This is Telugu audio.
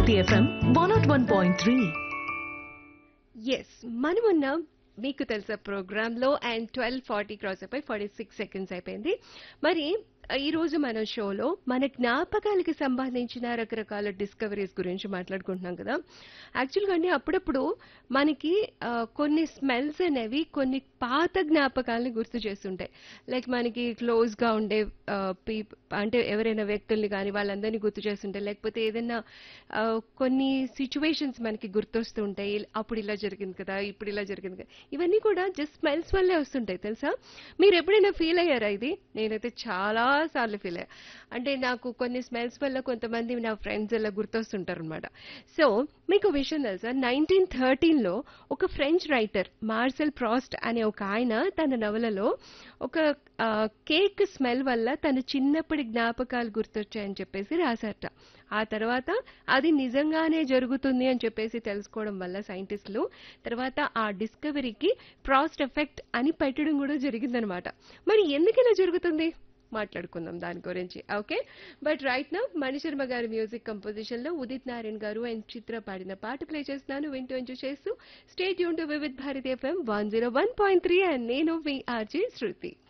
Bharati FM one nought one point three yes మనమున్నాం మీకు తెలుసా ప్రోగ్రామ్ లో అండ్ ట్వెల్వ్ ఫార్టీ క్రాస్ అయిపోయి ఫార్టీ సిక్స్ సెకండ్స్ అయిపోయింది మరి ఈ రోజు మన షోలో మన జ్ఞాపకాలకి సంబంధించిన రకరకాల డిస్కవరీస్ గురించి మాట్లాడుకుంటున్నాం కదా యాక్చువల్గా అండి అప్పుడప్పుడు మనకి ఆ, కొన్ని స్మెల్స్ అనేవి కొన్ని పాత జ్ఞాపకాలని గుర్తు చేస్తుంటాయి లైక్ మనకి క్లోజ్ గా ఉండే పీప్ అంటే ఎవరైనా వ్యక్తుల్ని కానీ వాళ్ళందరినీ గుర్తు చేస్తుంటాయి లేకపోతే ఏదైనా ఆ, కొన్ని సిచ్యువేషన్స్ మనకి గుర్తొస్తుంటాయి అప్పుడు ఇలా జరిగింది కదా ఇప్పుడు ఇలా జరిగింది కదా ఇవన్నీ కూడా జస్ట్ స్మెల్స్ వల్లే వస్తుంటాయి తెలుసా మీరు ఎప్పుడైనా ఫీల్ అయ్యారా ఇది నేనైతే చాలా సార్లు ఫీల్ అయ్యా అంటే నాకు కొన్ని స్మెల్స్ వల్ల కొంతమంది నా ఫ్రెండ్స్ ఇలా గుర్తొస్తుంటారు అనమాట సో మీకు విషయం తెలుసా నైన్టీన్ థర్టీన్లో ఒక ఫ్రెంచ్ రైటర్ మార్సెల్ ప్రాస్ట్ అనే ఒక ఆయన తన నవలలో ఒక ఆ, కేక్ స్మెల్ వల్ల తన చిన్నప్పటి జ్ఞాపకాలు గుర్తొచ్చాయని చెప్పేసి రాశారట ఆ తర్వాత అది నిజంగానే జరుగుతుంది అని చెప్పేసి తెలుసుకోవడం వల్ల సైంటిస్టులు తర్వాత ఆ డిస్కవరీకి ప్రాస్ట్ ఎఫెక్ట్ అని పెట్టడం కూడా జరిగిందనమాట మరి ఎందుకు ఇలా జరుగుతుంది మాట్లాడుకుందాం దాని గురించి ఓకే బట్ రైట్ నా మణిశర్మ గారి మ్యూజిక్ కంపోజిషన్ లో ఉదిత్ నారాయణ్ గారు అండ్ చిత్ర పాడిన పాట ప్లే చేస్తున్నాను వింటూ ఎంజాయ్ చేస్తూ స్టేట్ యూన్ to Vividh Bharati FM one zero one point three and నేను మీ ఆర్జే శృతి